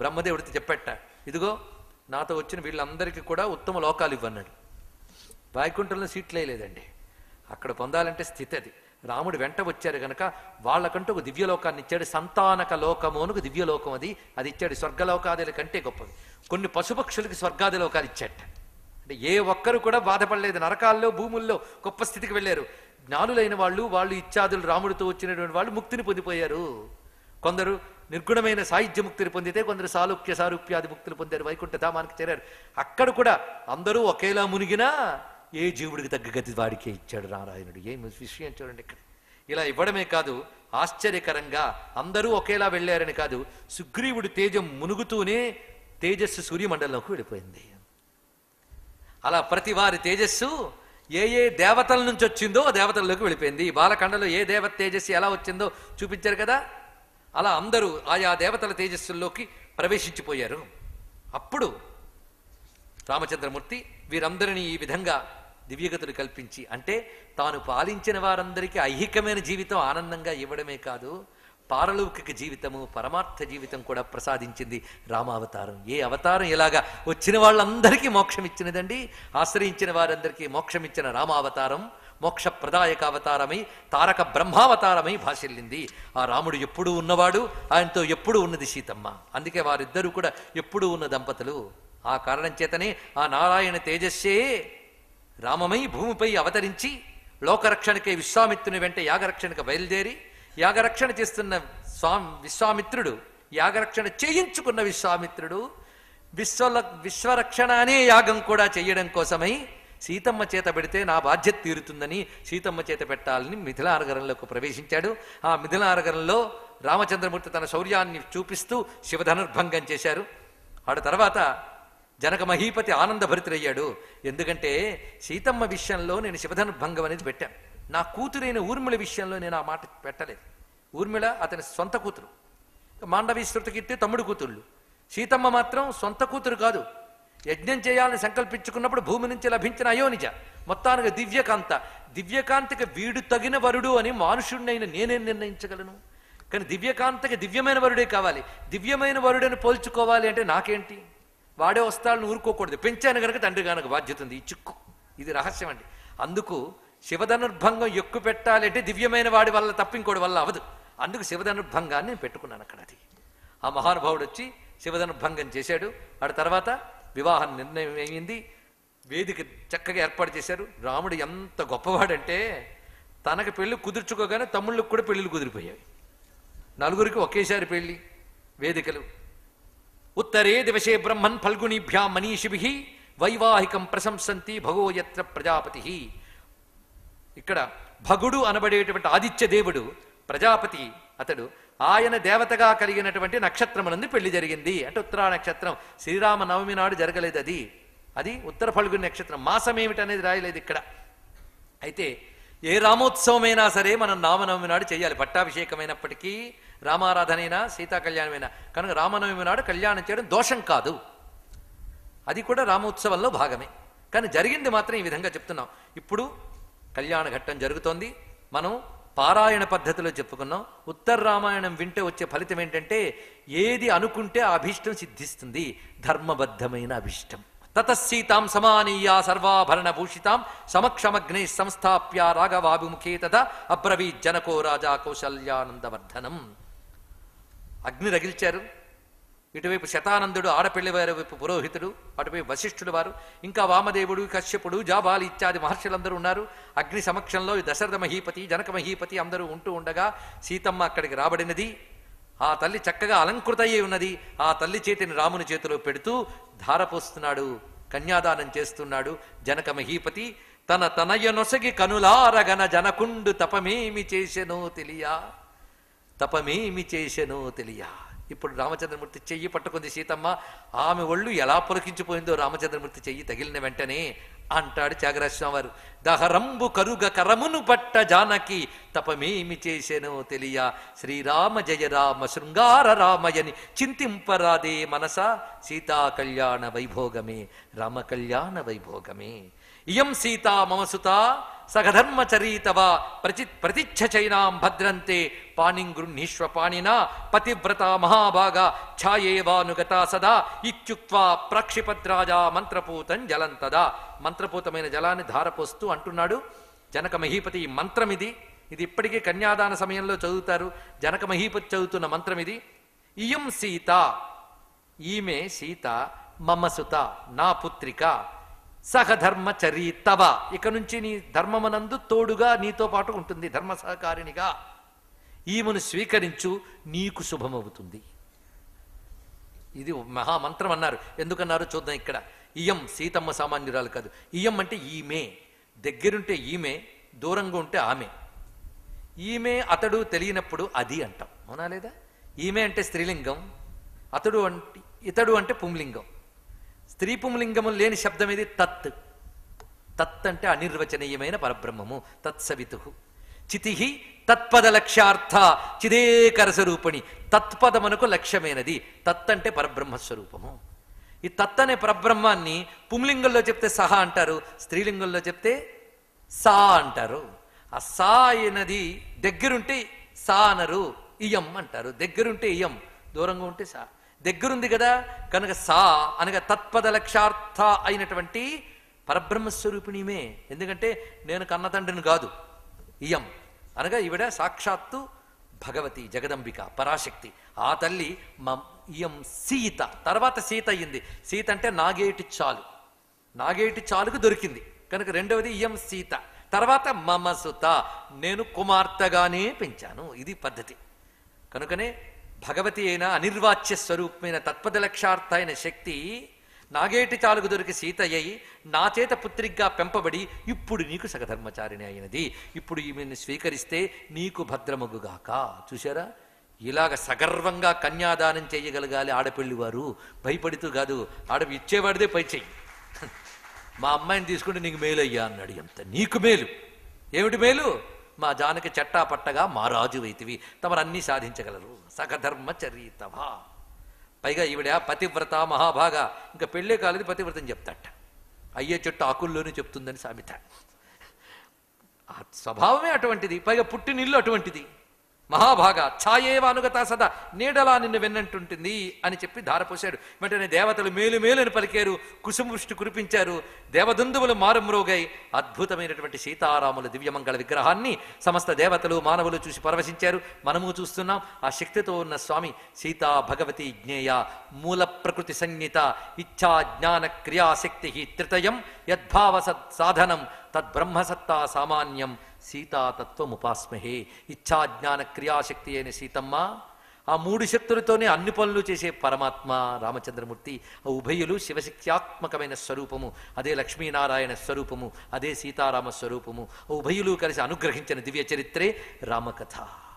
బ్రహ్మదేవుడితో చెప్పట్ట ఇదిగో నాతో వచ్చిన వీళ్ళందరికీ కూడా ఉత్తమ లోకాలు ఇవ్వన్నాడు వైకుంఠంలో సీట్లు వేయలేదండి అక్కడ పొందాలంటే స్థితి అది రాముడు వెంట వచ్చారు గనక వాళ్ళకంటూ ఒక దివ్యలోకాన్ని ఇచ్చాడు సంతానక లోకము అని ఒక దివ్యలోకం అది అది ఇచ్చాడు స్వర్గలోకాదుల కంటే గొప్పది కొన్ని పశుపక్షులకి స్వర్గాది లోకాలు ఇచ్చాట అంటే ఏ ఒక్కరు కూడా బాధపడలేదు నరకాల్లో భూముల్లో గొప్ప స్థితికి వెళ్ళారు జ్ఞానులైన వాళ్ళు వాళ్ళు ఇచ్చాదులు రాముడితో వచ్చినటువంటి వాళ్ళు ముక్తిని పొందిపోయారు కొందరు నిర్గుణమైన సాహిత్య ముక్తిని పొందితే కొందరు సాలుక్య సారూప్యాది ముక్తులు పొందారు వైకుంఠ ధామానికి చేరారు అక్కడ కూడా అందరూ ఒకేలా మునిగినా ఏ జీవుడికి తగ్గ గతి వాడికే ఇచ్చాడు నారాయణుడు ఏం విషయం చూడండి ఇక్కడ ఇలా ఇవ్వడమే కాదు ఆశ్చర్యకరంగా అందరూ ఒకేలా వెళ్ళారని కాదు సుగ్రీవుడి తేజం మునుగుతూనే తేజస్సు సూర్యమండలంలోకి వెళ్ళిపోయింది అలా ప్రతి వారి తేజస్సు ఏ ఏ దేవతల నుంచి వచ్చిందో ఆ దేవతల్లోకి వెళ్ళిపోయింది బాలకండలో ఏ దేవత తేజస్సు ఎలా వచ్చిందో చూపించారు కదా అలా అందరూ ఆయా దేవతల తేజస్సుల్లోకి ప్రవేశించిపోయారు అప్పుడు రామచంద్రమూర్తి వీరందరినీ ఈ విధంగా దివ్యగతులు కల్పించి అంటే తాను పాలించిన వారందరికీ ఐహికమైన జీవితం ఆనందంగా ఇవ్వడమే కాదు పారలౌకిక జీవితము పరమార్థ జీవితం కూడా ప్రసాదించింది రామావతారం ఏ అవతారం ఇలాగా వచ్చిన వాళ్ళందరికీ మోక్షం ఇచ్చినదండి ఆశ్రయించిన వారందరికీ మోక్షం ఇచ్చిన రామావతారం మోక్ష ప్రదాయక అవతారమై తారక బ్రహ్మావతారమై భాషిల్లింది ఆ రాముడు ఎప్పుడూ ఉన్నవాడు ఆయనతో ఎప్పుడూ ఉన్నది సీతమ్మ అందుకే వారిద్దరూ కూడా ఎప్పుడూ ఉన్న దంపతులు ఆ కారణం చేతనే ఆ నారాయణ తేజస్సే రామమై భూమిపై అవతరించి లోకరక్షణకై విశ్వామిత్రుని వెంట యాగరక్షణకు బయలుదేరి యాగరక్షణ చేస్తున్న స్వామి విశ్వామిత్రుడు యాగరక్షణ చేయించుకున్న విశ్వామిత్రుడు విశ్వల విశ్వరక్షణ అనే యాగం కూడా చేయడం కోసమై సీతమ్మ చేత పెడితే నా బాధ్యత తీరుతుందని సీతమ్మ చేత పెట్టాలని మిథిలానగరంలోకి ప్రవేశించాడు ఆ మిథిలానగరంలో రామచంద్రమూర్తి తన శౌర్యాన్ని చూపిస్తూ శివధనుర్భంగం చేశారు ఆడ తర్వాత జనక మహీపతి ఆనందభరితుడయ్యాడు ఎందుకంటే సీతమ్మ విషయంలో నేను శివధనుర్భంగం అనేది పెట్టాను నా కూతురైన ఊర్మిళ విషయంలో నేను ఆ మాట పెట్టలేదు ఊర్మిళ అతని సొంత కూతురు మాండవి శృతకీర్తి తమ్ముడు కూతుళ్ళు సీతమ్మ మాత్రం సొంత కూతురు కాదు యజ్ఞం చేయాలని సంకల్పించుకున్నప్పుడు భూమి నుంచి లభించిన అయోనిజ మొత్తానికి దివ్యకాంత దివ్యకాంతికి వీడు తగిన వరుడు అని మానుషుడినైన నేనేం నిర్ణయించగలను కానీ దివ్యకాంతకి దివ్యమైన వరుడే కావాలి దివ్యమైన వరుడని పోల్చుకోవాలి అంటే నాకేంటి వాడే వస్తాడని ఊరుకోకూడదు పెంచాను కనుక తండ్రి కనుక బాధ్యత ఉంది ఈ చిక్కు ఇది రహస్యం అండి అందుకు శివధనుర్భంగం ఎక్కువ పెట్టాలి అంటే దివ్యమైన వాడి వల్ల తప్ప ఇంకోటి వల్ల అవదు అందుకు శివధనుర్భంగాన్ని నేను పెట్టుకున్నాను అక్కడ అది ఆ మహానుభావుడు వచ్చి శివధనుర్భంగం చేశాడు ఆడ తర్వాత వివాహం నిర్ణయం అయింది వేదిక చక్కగా ఏర్పాటు చేశారు రాముడు ఎంత గొప్పవాడంటే తనకి పెళ్లి కుదుర్చుకోగానే తమ్ముళ్ళకి కూడా పెళ్లిళ్ళు కుదిరిపోయాయి నలుగురికి ఒకేసారి పెళ్లి వేదికలు ఉత్తరే దివసే బ్రహ్మన్ ఫల్గుణీభ్యాం మనీషిభి వైవాహికం ప్రశంసంతి భగోయత్ర ప్రజాపతి ఇక్కడ భగుడు అనబడేటువంటి ఆదిత్య దేవుడు ప్రజాపతి అతడు ఆయన దేవతగా కలిగినటువంటి నక్షత్రమునందు పెళ్లి జరిగింది అంటే ఉత్తరా నక్షత్రం శ్రీరామ నవమి నాడు జరగలేదు అది అది ఉత్తర ఫల్గుని నక్షత్రం మాసం ఏమిటనేది రాయలేదు ఇక్కడ అయితే ఏ రామోత్సవమైనా సరే మనం రామనవమి నాడు చేయాలి పట్టాభిషేకమైనప్పటికీ రామారాధనైనా సీతా కళ్యాణమైనా కనుక రామనవమి నాడు కళ్యాణం చేయడం దోషం కాదు అది కూడా రామోత్సవంలో భాగమే కానీ జరిగింది మాత్రం ఈ విధంగా చెప్తున్నాం ఇప్పుడు కళ్యాణ ఘట్టం జరుగుతోంది మనం పారాయణ పద్ధతిలో చెప్పుకున్నాం ఉత్తర రామాయణం వింటే వచ్చే ఫలితం ఏంటంటే ఏది అనుకుంటే ఆ అభీష్టం సిద్ధిస్తుంది ధర్మబద్ధమైన అభీష్టం తతసీతాం సమానీయా సర్వాభరణ భూషితాం సమక్షమగ్నే సంస్థాప్య రాఘవాభిముఖే తథా అబ్రవీత్ జనకో రాజా కౌశల్యానందవర్ధనం అగ్ని రగిల్చారు ఇటువైపు శతానందుడు ఆడపిల్లి వారి వైపు పురోహితుడు అటువైపు వశిష్ఠుడు వారు ఇంకా వామదేవుడు కశ్యపుడు జాబాలి ఇత్యాది మహర్షులందరూ ఉన్నారు అగ్ని సమక్షంలో ఈ దశరథ మహీపతి జనక మహీపతి అందరూ ఉంటూ ఉండగా సీతమ్మ అక్కడికి రాబడినది ఆ తల్లి చక్కగా అలంకృత అయి ఉన్నది ఆ తల్లి చేతిని రాముని చేతిలో పెడుతూ ధారపోస్తున్నాడు కన్యాదానం చేస్తున్నాడు జనక మహీపతి తన తనయ నొసగి కనులారగన జనకుండు తపమేమి చేసెనో తెలియా తపమేమి చేసెనో తెలియా ఇప్పుడు రామచంద్రమూర్తి చెయ్యి పట్టుకుంది సీతమ్మ ఆమె ఒళ్ళు ఎలా పులకించిపోయిందో రామచంద్రమూర్తి చెయ్యి తగిలిన వెంటనే అంటాడు త్యాగరాజస్వామి వారు దహరంబు కరుగ కరమును పట్ట జానకి తపమేమి చేసెనో తెలియ శ్రీరామ జయ రామ శృంగార రామయని చింతింపరాదే మనస సీతా కళ్యాణ వైభోగమే రామ కళ్యాణ వైభోగమే ఇయం సీతా మమ సుత సగధర్మచరీతవ ప్రచి ప్రతిచ్ఛ చైనాం భద్రంతే పాణిం గృహ్ణీష్వ పాణినా పతివ్రత మహాభాగ ఛాయేవానుగతా సదా ఇత్యుక్త్వా ప్రక్షిపద్రాజా మంత్రపూతం జలం తదా మంత్రపూతమైన జలాన్ని ధారపోస్తూ అంటున్నాడు జనక మహీపతి ఈ మంత్రం ఇది ఇది ఇప్పటికీ కన్యాదాన సమయంలో చదువుతారు జనక మహీపతి చదువుతున్న మంత్రం ఇది ఇయం సీత ఈమె సీత మమ సుత నా పుత్రిక సహధర్మచరీ తవ ఇక నుంచి నీ ధర్మమనందు తోడుగా నీతో పాటు ఉంటుంది ధర్మ సహకారినిగా ఈమెను స్వీకరించు నీకు శుభమవుతుంది ఇది మహామంత్రం అన్నారు ఎందుకన్నారు చూద్దాం ఇక్కడ ఇయం సీతమ్మ సామాన్యురాలు కాదు ఇయం అంటే ఈమె దగ్గరుంటే ఈమె దూరంగా ఉంటే ఆమె ఈమె అతడు తెలియనప్పుడు అది అంటాం అవునా లేదా ఈమె అంటే స్త్రీలింగం అతడు అంటే ఇతడు అంటే పుంలింగం స్త్రీ పుంలింగము లేని శబ్దం ఇది తత్ తత్ అంటే అనిర్వచనీయమైన పరబ్రహ్మము తత్సవితు చితి తత్పద లక్ష్యార్థ చిదేకర స్వరూపిణి తత్పదమునకు లక్ష్యమైనది తత్ అంటే పరబ్రహ్మ స్వరూపము ఈ తత్ అనే పరబ్రహ్మాన్ని పుంలింగంలో చెప్తే సహ అంటారు స్త్రీలింగంలో చెప్తే సా అంటారు ఆ సా అయినది దగ్గరుంటే సా అనరు ఇయం అంటారు దగ్గరుంటే ఇయం దూరంగా ఉంటే సా దగ్గరుంది కదా కనుక సా అనగా తత్పద లక్ష్యార్థ అయినటువంటి పరబ్రహ్మస్వరూపిణిమే ఎందుకంటే నేను కన్నతండ్రిని కాదు ఇయం అనగా ఈవిడ సాక్షాత్తు భగవతి జగదంబిక పరాశక్తి ఆ తల్లి మ ఇయం సీత తర్వాత సీత అయ్యింది సీత అంటే నాగేటి చాలు నాగేటి చాలుకు దొరికింది కనుక రెండవది ఇయం సీత తర్వాత మమ సుత నేను కుమార్తెగానే పెంచాను ఇది పద్ధతి కనుకనే భగవతి అయిన అనిర్వాచ్య స్వరూపమైన తత్పద లక్ష్యార్థ అయిన శక్తి నాగేటి చాలుకు దొరికి సీత అయి నా చేత పుత్రిగ్గా పెంపబడి ఇప్పుడు నీకు సగధర్మచారిణి అయినది ఇప్పుడు ఈమెను స్వీకరిస్తే నీకు భద్రమగుగాక చూశారా ఇలాగ సగర్వంగా కన్యాదానం చేయగలగాలి ఆడపిల్లి వారు భయపడుతూ కాదు ఆడ ఇచ్చేవాడిదే పై చెయ్యి మా అమ్మాయిని తీసుకుంటే నీకు మేలు అయ్యా అన్నాడు ఎంత నీకు మేలు ఏమిటి మేలు మా జానకి చట్టా పట్టగా మా రాజు వైతివి తమరు అన్నీ సాధించగలరు సగధర్మచరీతవా పైగా ఈవిడ పతివ్రత మహాభాగ ఇంకా పెళ్ళే కాలేదు పతివ్రతని చెప్తాట అయ్యే చెట్టు ఆకుల్లోనే చెప్తుందని సామెత ఆ స్వభావమే అటువంటిది పైగా పుట్టినిల్లు అటువంటిది మహాభాగ ఛాయేవ అనుగత సదా నీడలా నిన్ను వెన్నంటుంటుంది అని చెప్పి ధారపోశాడు వెంటనే దేవతలు మేలు మేలుని పలికారు కుసుమృష్టి కురిపించారు దేవదందువులు మారుమ్రోగై అద్భుతమైనటువంటి సీతారాముల దివ్యమంగళ విగ్రహాన్ని సమస్త దేవతలు మానవులు చూసి పరవశించారు మనము చూస్తున్నాం ఆ శక్తితో ఉన్న స్వామి సీతా భగవతి జ్ఞేయ మూల ప్రకృతి సంగీత ఇచ్ఛా జ్ఞాన క్రియాశక్తి త్రితయం యద్భావ సత్ సాధనం తద్బ్రహ్మసత్తా సామాన్యం సీతాతత్వముపాస్మహే ఇచ్ఛా జ్ఞాన క్రియాశక్తి అయిన సీతమ్మ ఆ మూడు శక్తులతోనే అన్ని పనులు చేసే పరమాత్మ రామచంద్రమూర్తి ఆ ఉభయులు శివశక్త్యాత్మకమైన స్వరూపము అదే లక్ష్మీనారాయణ స్వరూపము అదే సీతారామ స్వరూపము ఆ ఉభయులు కలిసి అనుగ్రహించిన దివ్య చరిత్రే రామకథ